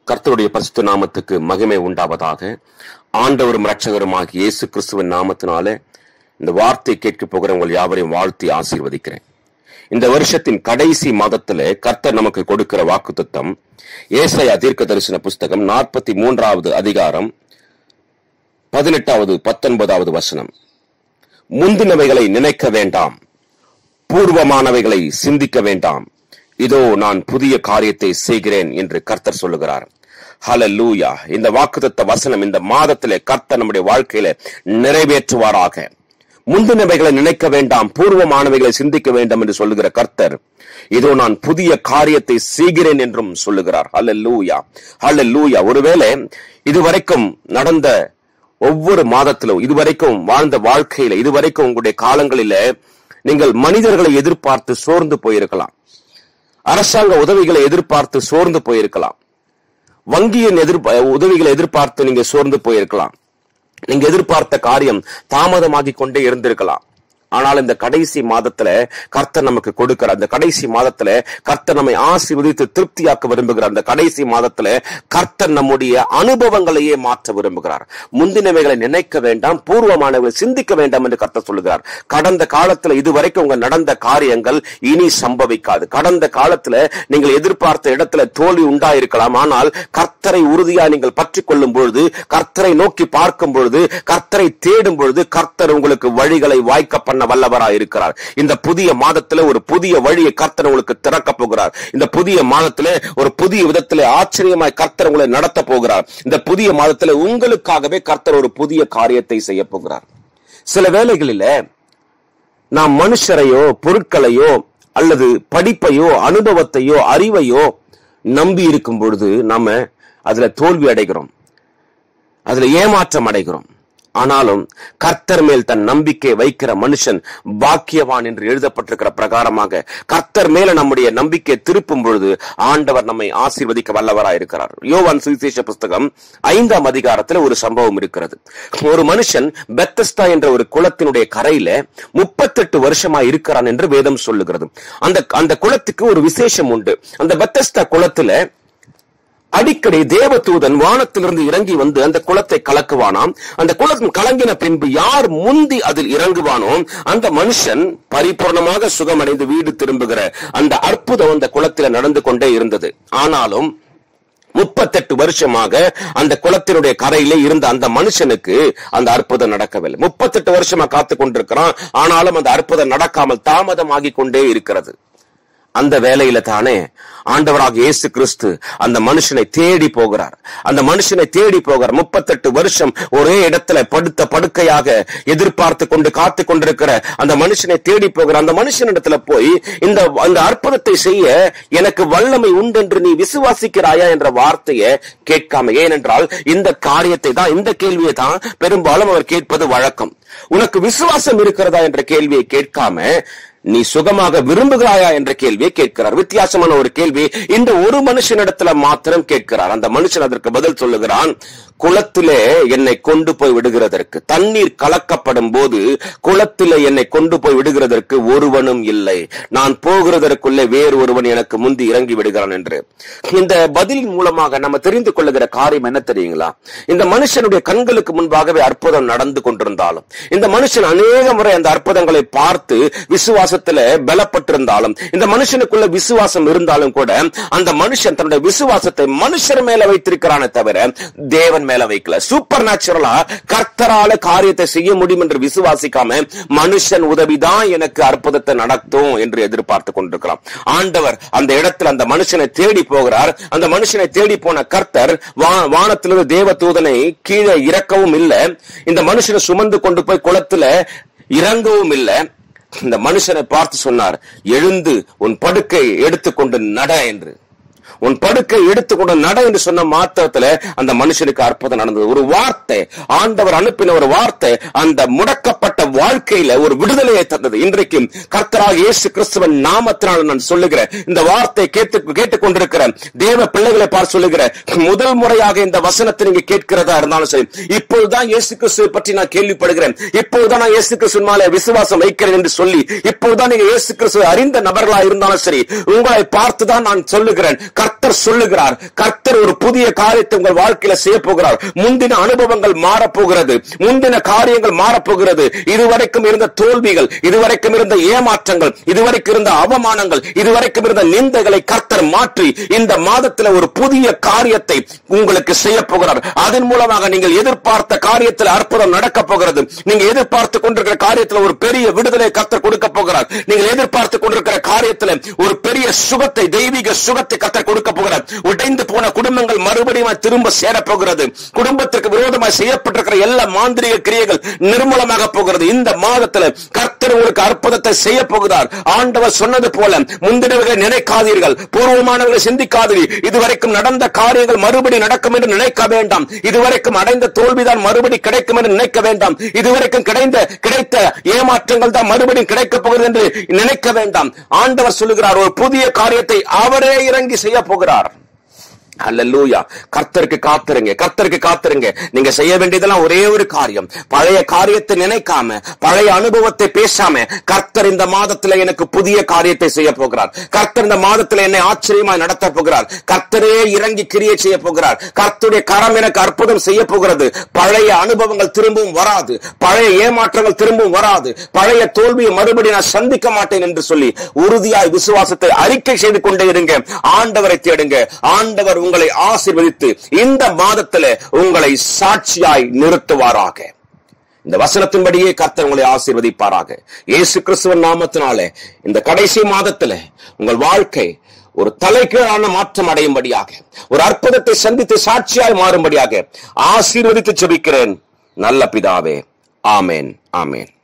கர்த்தருடைய பரிசுத்த நாமத்துக்கு மகிமை உண்டாவதாக ஆண்டவரும் இரட்சகருமாகிய இயேசு கிறிஸ்துவின் நாமத்தினாலே இந்த வார்த்தை கேட்க போகிற உங்கள் யாவரையும் வாழ்த்தி ஆசீர்வதிக்கிறேன் இந்த வருஷத்தின் கடைசி மாதத்திலே கர்த்தர் நமக்கு கொடுக்கிற வாக்குத்தத்தம் ஏசாயா தீர்க்க தரிசன புஸ்தகம் நாற்பத்தி மூன்றாவது அதிகாரம் பதினெட்டாவது பத்தொன்பதாவது வசனம் முந்தினவைகளை நினைக்க வேண்டாம் பூர்வமானவைகளை சிந்திக்க வேண்டாம் இதோ நான் புதிய காரியத்தை செய்கிறேன் என்று கர்த்தர் சொல்லுகிறார் ஹalleluya இந்த வாக்குத்தத்த வசனம் இந்த மாதத்திலே கர்த்தர் நம்முடைய வாழ்க்கையில நிறைவேற்றுவாராக முந்தினவைகளை நினைக்க வேண்டாம் பூர்வமானவைகளை சிந்திக்க வேண்டாம் என்று சொல்லுகிற கர்த்தர் இதோ நான் புதிய காரியத்தை செய்கிறேன் என்றும் சொல்லுகிறார் ஹalleluya ஹalleluya ஒருவேளை இதுவரைக்கும் நடந்த ஒவ்வொரு மாதத்திலும் இதுவரைக்கும் வாழ்ந்த வாழ்க்கையில இதுவரைக்கும் உங்களுடைய காலங்களில நீங்கள் மனிதர்களை எதிர்பார்த்து சோர்ந்து போயிருக்கலாம் அரசாங்க உதவிகளை எதிர்பார்த்து சோர்ந்து போயிருக்கலாம் வங்கியின் எதிர்ப்ப உதவிகளை எதிர்பார்த்து நீங்க சோர்ந்து போயிருக்கலாம் நீங்க எதிர்பார்த்த காரியம் தாமதமாகி கொண்டே இருந்திருக்கலாம் ஆனால் இந்த கடைசி மாதத்துல கர்த்தர் நமக்கு கொடுக்கிற அந்த கடைசி மாதத்துல கர்த்தர் நம்மை ஆசீர்வதித்து திருப்தியாக்க விரும்புகிறார் அந்த கடைசி மாதத்துல கர்த்தர் நம்முடைய அனுபவங்களையே மாற்ற விரும்புகிறார் முந்தினவைகளை நினைக்க வேண்டாம் பூர்வமானவைகளை சிந்திக்க வேண்டாம் என்று கர்த்தர் சொல்லுகிறார் கடந்த காலத்துல இதுவரைக்கும் உங்க நடந்த காரியங்கள் இனி சம்பவிக்காது கடந்த காலத்துல நீங்கள் எதிர்பார்த்த இடத்துல தோல்வி உண்டாயிருக்கலாம் ஆனால் கர்த்தரை உறுதியா நீங்கள் பற்றி கொள்ளும் பொழுது கர்த்தரை நோக்கி பார்க்கும் பொழுது கர்த்தரை தேடும் பொழுது கர்த்தர் உங்களுக்கு வழிகளை வாய்க்க பண்ண வல்லவரா இருக்கிறார் இந்த புதிய மாதத்துல ஒரு புதிய வழியை கர்த்தர் உங்களுக்கு திறக்க போகிறார் இந்த புதிய மாதத்துல ஒரு புதிய விதத்துல ஆச்சரியமாய் கர்த்தர் உங்களை நடத்த போகிறார் இந்த புதிய மாதத்துல உங்களுக்காகவே கர்த்தர் ஒரு புதிய காரியத்தை செய்ய போகிறார் சில வேளைகளில நாம் மனுஷரையோ பொருட்களையோ அல்லது படிப்பையோ அனுபவத்தையோ அறிவையோ நம்பி இருக்கும் பொழுது நாம அதுல தோல்வி அடைகிறோம் அதுல ஏமாற்றம் அடைகிறோம் ஆனாலும் கர்த்தர் மேல் தன் நம்பிக்கை வைக்கிற மனுஷன் பாக்கியவான் என்று எழுதப்பட்டிருக்கிற பிரகாரமாக கர்த்தர் மேல நம்முடைய நம்பிக்கை திருப்பும் பொழுது ஆண்டவர் நம்மை ஆசீர்வதிக்க வல்லவராய் இருக்கிறார் யோவான் சுவிசேஷ புஸ்தகம் ஐந்தாம் அதிகாரத்துல ஒரு சம்பவம் இருக்கிறது ஒரு மனுஷன் பெத்தஸ்தா என்ற ஒரு குளத்தினுடைய கரையில முப்பத்தெட்டு வருஷமா இருக்கிறான் என்று வேதம் சொல்லுகிறது அந்த அந்த குளத்துக்கு ஒரு விசேஷம் உண்டு அந்த பெத்தஸ்தா குளத்துல அடிக்கடி தேவதூதன் வானத்திலிருந்து இறங்கி வந்து அந்த குளத்தை கலக்குவானாம் அந்த குளம் கலங்கின பின்பு யார் முந்தி அதில் இறங்குவானோ அந்த மனுஷன் பரிபூர்ணமாக சுகமடைந்து வீடு திரும்புகிற அந்த அற்புதம் அந்த குளத்தில் நடந்து கொண்டே இருந்தது ஆனாலும் முப்பத்தெட்டு வருஷமாக அந்த குளத்தினுடைய கரையிலே இருந்த அந்த மனுஷனுக்கு அந்த அற்புதம் நடக்கவில்லை முப்பத்தெட்டு வருஷமா காத்து கொண்டிருக்கிறான் ஆனாலும் அந்த அற்புதம் நடக்காமல் தாமதமாகி கொண்டே இருக்கிறது அந்த வேலையில தானே ஆண்டவராக இயேசு கிறிஸ்து அந்த மனுஷனை தேடி போகிறார் அந்த மனுஷனை தேடி போகிறார் முப்பத்தெட்டு வருஷம் ஒரே இடத்துல படுத்த படுக்கையாக எதிர்பார்த்து கொண்டு காத்து கொண்டிருக்கிற அந்த மனுஷனை தேடி போகிற அந்த மனுஷனிடத்துல போய் இந்த அந்த அற்புதத்தை செய்ய எனக்கு வல்லமை உண்டென்று நீ விசுவாசிக்கிறாயா என்ற வார்த்தையை கேட்காம ஏனென்றால் இந்த காரியத்தை தான் இந்த கேள்வியை தான் பெரும்பாலும் அவர் கேட்பது வழக்கம் உனக்கு விசுவாசம் இருக்கிறதா என்ற கேள்வியை கேட்காம நீ சுகமாக விரும்புகிறாயா என்ற கேள்வியை கேட்கிறார் வித்தியாசமான ஒரு கேள்வி இந்த ஒரு மனுஷனிடத்துல மாத்திரம் கேட்கிறார் அந்த மனுஷன் அதற்கு பதில் சொல்லுகிறான் குளத்திலே என்னை கொண்டு போய் விடுகிறதற்கு தண்ணீர் கலக்கப்படும் போது குளத்திலே என்னை கொண்டு போய் விடுகிறதற்கு ஒருவனும் இல்லை நான் போகிறதற்குள்ளே வேறு ஒருவன் எனக்கு முந்தி இறங்கி விடுகிறான் என்று இந்த பதிலின் மூலமாக நம்ம தெரிந்து கொள்ளுகிற காரியம் என்ன தெரியுங்களா இந்த மனுஷனுடைய கண்களுக்கு முன்பாகவே அற்புதம் நடந்து கொண்டிருந்தாலும் இந்த மனுஷன் அநேக முறை அந்த அற்புதங்களை பார்த்து விசுவாசத்துல பலப்பட்டிருந்தாலும் இந்த மனுஷனுக்குள்ள விசுவாசம் இருந்தாலும் கூட அந்த மனுஷன் தன்னுடைய விசுவாசத்தை மனுஷர் மேல வைத்திருக்கிறானே தவிர தேவன் மேல வைக்கல சூப்பர் நேச்சுரலா கர்த்தரால காரியத்தை செய்ய முடியும் என்று விசுவாசிக்காம மனுஷன் உதவிதான் எனக்கு அற்புதத்தை நடத்தும் என்று எதிர்பார்த்து கொண்டிருக்கிறான் ஆண்டவர் அந்த இடத்துல அந்த மனுஷனை தேடி போகிறார் அந்த மனுஷனை தேடி போன கர்த்தர் வா- வானத்திலிருந்து தேவ தூதனை கீழே இறக்கவும் இல்லை இந்த மனுஷனை சுமந்து கொண்டு போய் குளத்துல இறங்கவும் இல்லை இந்த மனுஷனை பார்த்து சொன்னார் எழுந்து உன் படுக்கை எடுத்துக்கொண்டு நட என்று உன் படுக்கை எடுத்துக்கொண்டு நட என்று சொன்ன மாத்திரத்துல அந்த மனுஷனுக்கு அற்புதம் நடந்தது ஒரு வார்த்தை ஆண்டவர் அனுப்பின ஒரு வார்த்தை அந்த முடக்கப்பட்ட வாழ்க்கையில ஒரு விடுதலையை தந்தது இன்றைக்கும் கர்த்தராக இயேசு கிறிஸ்துவன் நாமத்தினால் நான் சொல்லுகிறேன் இந்த வார்த்தை கேட்டு கேட்டுக்கொண்டிருக்கிற தேவ பிள்ளைகளை பார்த்து சொல்லுகிற முதல் முறையாக இந்த வசனத்தை நீங்க கேட்கிறதா இருந்தாலும் சரி இப்பொழுதுதான் இயேசு கிறிஸ்துவை பற்றி நான் கேள்விப்படுகிறேன் இப்பொழுதுதான் நான் இயேசு கிறிஸ்து மேலே விசுவாசம் வைக்கிறேன் என்று சொல்லி இப்பொழுதுதான் நீங்க இயேசு கிறிஸ்துவை அறிந்த நபர்களா இருந்தாலும் சரி உங்களை பார்த்துதான் நான் சொல்லுகிறேன் கர்த்தர் சொல்லுகிறார் கர்த்தர் ஒரு புதிய காரியத்தை உங்கள் வாழ்க்கையில செய்ய போகிறார் முந்தின அனுபவங்கள் மாறப்போகிறது முந்தின காரியங்கள் மாறப்போகிறது இதுவரைக்கும் இருந்த தோல்விகள் இதுவரைக்கும் இருந்த ஏமாற்றங்கள் இதுவரைக்கும் இருந்த அவமானங்கள் இதுவரைக்கும் இருந்த நிந்தைகளை கர்த்தர் மாற்றி இந்த மாதத்துல ஒரு புதிய காரியத்தை உங்களுக்கு செய்ய போகிறார் அதன் மூலமாக நீங்கள் எதிர்பார்த்த காரியத்தில் அற்புதம் நடக்க போகிறது நீங்க எதிர்பார்த்து கொண்டிருக்கிற காரியத்தில் ஒரு பெரிய விடுதலை கர்த்தர் கொடுக்க போகிறார் நீங்கள் எதிர்பார்த்து கொண்டிருக்கிற காரியத்தில் ஒரு பெரிய சுகத்தை தெய்வீக சுகத்தை கர்த்தர் கொடுக்க போகிறார் உடைந்து போன குடும்பங்கள் மறுபடியும் திரும்ப சேரப் போகிறது குடும்பத்திற்கு விரோதமாக செய்யப்பட்டிருக்கிற எல்லா மாந்திரிக கிரியைகள் நிர்மூலமாக போகிறது இந்த மாதத்தில் கர்த்தர் உங்களுக்கு அற்புதத்தை செய்ய போகிறார் ஆண்டவர் சொன்னது போல முந்தினவர்களை நினைக்காதீர்கள் பூர்வமானவர்களை சிந்திக்காதீர்கள் இதுவரைக்கும் நடந்த காரியங்கள் மறுபடி நடக்கும் என்று நினைக்க வேண்டாம் இதுவரைக்கும் அடைந்த தோல்விதான் மறுபடி கிடைக்கும் என்று நினைக்க வேண்டாம் இதுவரைக்கும் கிடைத்த கிடைத்த ஏமாற்றங்கள் தான் மறுபடியும் கிடைக்கப் போகிறது என்று நினைக்க வேண்டாம் ஆண்டவர் சொல்லுகிறார் ஒரு புதிய காரியத்தை அவரே இறங்கி செய்ய போகிறார் அல்லூயா கர்த்தருக்கு காத்திருங்க கர்த்தருக்கு காத்திருங்க நீங்க செய்ய வேண்டியதெல்லாம் ஒரே ஒரு காரியம் பழைய காரியத்தை நினைக்காம பழைய அனுபவத்தை பேசாம கர்த்தர் இந்த மாதத்துல எனக்கு புதிய காரியத்தை செய்ய போகிறார் கர்த்தர் இந்த மாதத்துல என்னை ஆச்சரியமாய் நடத்த போகிறார் கர்த்தரே இறங்கி கிரியை செய்ய போகிறார் கர்த்தருடைய கரம் எனக்கு அற்புதம் செய்ய போகிறது பழைய அனுபவங்கள் திரும்பவும் வராது பழைய ஏமாற்றங்கள் திரும்பவும் வராது பழைய தோல்வியை மறுபடியும் நான் சந்திக்க மாட்டேன் என்று சொல்லி உறுதியாய் விசுவாசத்தை அறிக்கை செய்து கொண்டே இருங்க ஆண்டவரை தேடுங்க ஆண்டவர் உங்களை ஆசீர்வதித்து இந்த மாதத்துல உங்களை சாட்சியாய் நிறுத்துவாராக இந்த வசனத்தின்படியே கர்த்தர் உங்களை ஆசீர்வதிப்பாராக இயேசு கிறிஸ்துவன் நாமத்தினாலே இந்த கடைசி மாதத்துல உங்கள் வாழ்க்கை ஒரு தலைகீழான மாற்றம் அடையும்படியாக ஒரு அற்புதத்தை சந்தித்து சாட்சியாய் மாறும்படியாக ஆசீர்வதித்து ஜெபிக்கிறேன் நல்ல பிதாவே ஆமேன் ஆமேன்